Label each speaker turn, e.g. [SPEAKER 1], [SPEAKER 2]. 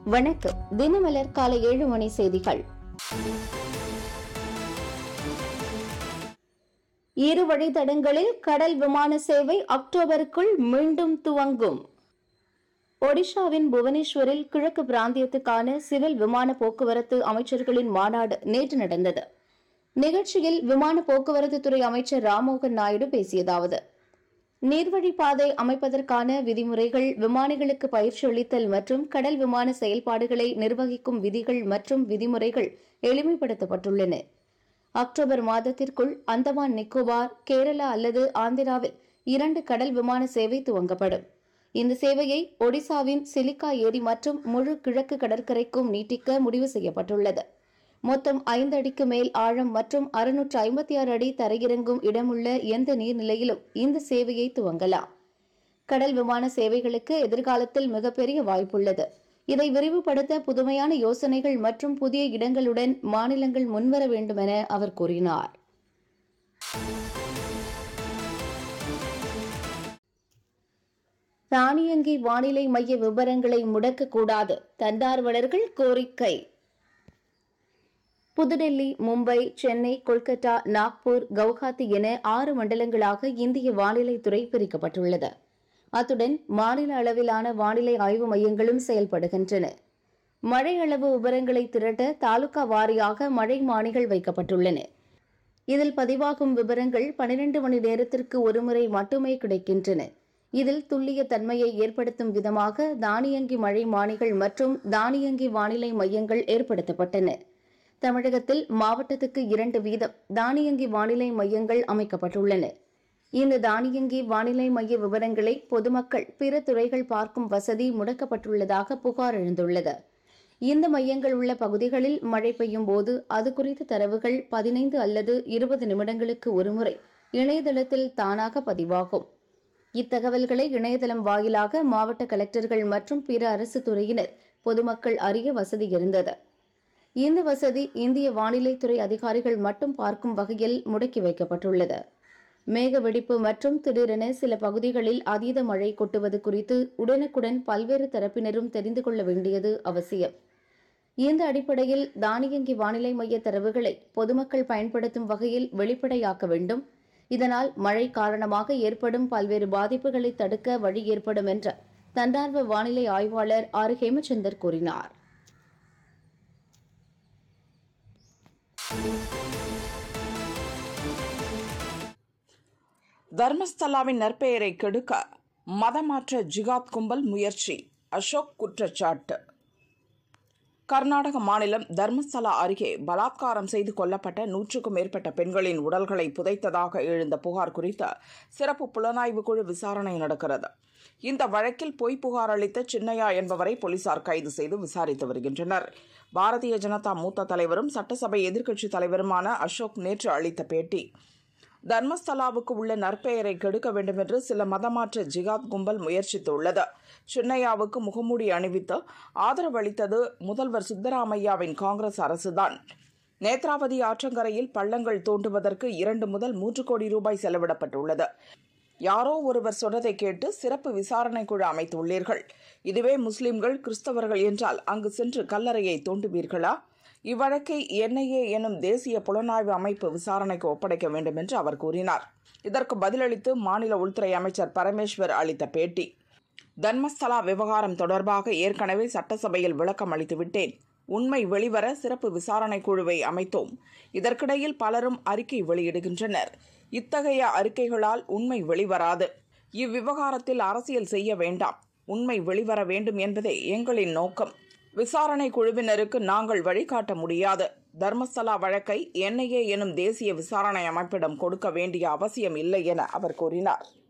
[SPEAKER 1] வணக்கம் தினமலர் காலை ஏழு மணி செய்திகள் இரு வழித்தடங்களில் கடல் விமான சேவை அக்டோபருக்குள் மீண்டும் துவங்கும் ஒடிஷாவின் புவனேஸ்வரில் கிழக்கு பிராந்தியத்துக்கான சிவில் விமான போக்குவரத்து அமைச்சர்களின் மாநாடு நேற்று நடந்தது நிகழ்ச்சியில் விமான போக்குவரத்து துறை அமைச்சர் ராம்மோகன் நாயுடு பேசியதாவது நீர்வழிப்பாதை அமைப்பதற்கான விதிமுறைகள் விமானிகளுக்கு பயிற்சி அளித்தல் மற்றும் கடல் விமான செயல்பாடுகளை நிர்வகிக்கும் விதிகள் மற்றும் விதிமுறைகள் எளிமைப்படுத்தப்பட்டுள்ளன அக்டோபர் மாதத்திற்குள் அந்தமான் நிக்கோபார் கேரளா அல்லது ஆந்திராவில் இரண்டு கடல் விமான சேவை துவங்கப்படும் இந்த சேவையை ஒடிசாவின் சிலிக்கா ஏரி மற்றும் முழு கிழக்கு கடற்கரைக்கும் நீட்டிக்க முடிவு செய்யப்பட்டுள்ளது மொத்தம் ஐந்து அடிக்கு மேல் ஆழம் மற்றும் அறுநூற்று ஐம்பத்தி ஆறு அடி தரையிறங்கும் இடமுள்ள எந்த நீர்நிலையிலும் இந்த சேவையை துவங்கலாம் கடல் விமான சேவைகளுக்கு எதிர்காலத்தில் மிகப்பெரிய வாய்ப்புள்ளது இதை விரிவுபடுத்த புதுமையான யோசனைகள் மற்றும் புதிய இடங்களுடன் மாநிலங்கள் முன்வர வேண்டும் என அவர் கூறினார் தானியங்கி வானிலை மைய விவரங்களை முடக்கக்கூடாது தன்னார்வலர்கள் கோரிக்கை புதுடெல்லி மும்பை சென்னை கொல்கத்தா நாக்பூர் கவுஹாத்தி என ஆறு மண்டலங்களாக இந்திய வானிலைத்துறை பிரிக்கப்பட்டுள்ளது அத்துடன் மாநில அளவிலான வானிலை ஆய்வு மையங்களும் செயல்படுகின்றன மழை அளவு விவரங்களை திரட்ட தாலுகா வாரியாக மழை மானிகள் வைக்கப்பட்டுள்ளன இதில் பதிவாகும் விவரங்கள் பனிரெண்டு மணி நேரத்திற்கு ஒருமுறை மட்டுமே கிடைக்கின்றன இதில் துல்லிய தன்மையை ஏற்படுத்தும் விதமாக தானியங்கி மழை மானிகள் மற்றும் தானியங்கி வானிலை மையங்கள் ஏற்படுத்தப்பட்டன தமிழகத்தில் மாவட்டத்துக்கு இரண்டு வீதம் தானியங்கி வானிலை மையங்கள் அமைக்கப்பட்டுள்ளன இந்த தானியங்கி வானிலை மைய விவரங்களை பொதுமக்கள் பிற துறைகள் பார்க்கும் வசதி முடக்கப்பட்டுள்ளதாக புகார் எழுந்துள்ளது இந்த மையங்கள் உள்ள பகுதிகளில் மழை பெய்யும் போது அது குறித்த தரவுகள் பதினைந்து அல்லது இருபது நிமிடங்களுக்கு ஒருமுறை இணையதளத்தில் தானாக பதிவாகும் இத்தகவல்களை இணையதளம் வாயிலாக மாவட்ட கலெக்டர்கள் மற்றும் பிற அரசு துறையினர் பொதுமக்கள் அறிய வசதி இருந்தது இந்த வசதி இந்திய வானிலைத்துறை அதிகாரிகள் மட்டும் பார்க்கும் வகையில் முடக்கி வைக்கப்பட்டுள்ளது மேக வெடிப்பு மற்றும் திடீரென சில பகுதிகளில் அதீத மழை கொட்டுவது குறித்து உடனுக்குடன் பல்வேறு தரப்பினரும் தெரிந்து கொள்ள வேண்டியது அவசியம் இந்த அடிப்படையில் தானியங்கி வானிலை மைய தரவுகளை பொதுமக்கள் பயன்படுத்தும் வகையில் வெளிப்படையாக்க வேண்டும் இதனால் மழை காரணமாக ஏற்படும் பல்வேறு பாதிப்புகளை தடுக்க வழி ஏற்படும் என்ற தன்னார்வ வானிலை ஆய்வாளர் ஆர் ஹேமச்சந்தர் கூறினார்
[SPEAKER 2] தர்மஸ்தலாவின் நற்பெயரை கெடுக்க மதமாற்ற ஜிகாத் கும்பல் முயற்சி அசோக் குற்றச்சாட்டு கர்நாடக மாநிலம் தர்மஸ்தலா அருகே பலாத்காரம் செய்து கொல்லப்பட்ட நூற்றுக்கும் மேற்பட்ட பெண்களின் உடல்களை புதைத்ததாக எழுந்த புகார் குறித்து சிறப்பு புலனாய்வு குழு விசாரணை நடக்கிறது இந்த வழக்கில் பொய் புகார் அளித்த சின்னையா என்பவரை போலீசார் கைது செய்து விசாரித்து வருகின்றனர் பாரதிய ஜனதா மூத்த தலைவரும் சட்டசபை எதிர்க்கட்சித் தலைவருமான அசோக் நேற்று அளித்த பேட்டி தர்மஸ்தலாவுக்கு உள்ள நற்பெயரை கெடுக்க வேண்டும் என்று சில மதமாற்ற ஜிகாத் கும்பல் முயற்சித்துள்ளது சின்னையாவுக்கு முகமூடி அணிவித்து ஆதரவளித்தது முதல்வர் சித்தராமையாவின் காங்கிரஸ் அரசுதான் நேத்ராவதி ஆற்றங்கரையில் பள்ளங்கள் தோண்டுவதற்கு இரண்டு முதல் மூன்று கோடி ரூபாய் செலவிடப்பட்டுள்ளது யாரோ ஒருவர் சொன்னதை கேட்டு சிறப்பு விசாரணை குழு அமைத்துள்ளீர்கள் இதுவே முஸ்லிம்கள் கிறிஸ்தவர்கள் என்றால் அங்கு சென்று கல்லறையை தோண்டுவீர்களா இவ்வழக்கை என்ஐஏ எனும் தேசிய புலனாய்வு அமைப்பு விசாரணைக்கு ஒப்படைக்க வேண்டும் என்று அவர் கூறினார் இதற்கு பதிலளித்து மாநில உள்துறை அமைச்சர் பரமேஸ்வர் அளித்த பேட்டி தர்மஸ்தலா விவகாரம் தொடர்பாக ஏற்கனவே சட்டசபையில் விளக்கம் அளித்து விட்டேன் உண்மை வெளிவர சிறப்பு விசாரணை குழுவை அமைத்தோம் இதற்கிடையில் பலரும் அறிக்கை வெளியிடுகின்றனர் இத்தகைய அறிக்கைகளால் உண்மை வெளிவராது இவ்விவகாரத்தில் அரசியல் செய்ய வேண்டாம் உண்மை வெளிவர வேண்டும் என்பதே எங்களின் நோக்கம் விசாரணை குழுவினருக்கு நாங்கள் வழிகாட்ட முடியாது தர்மஸ்தலா வழக்கை என்ஐஏ எனும் தேசிய விசாரணை அமைப்பிடம் கொடுக்க வேண்டிய அவசியம் இல்லை என அவர் கூறினார்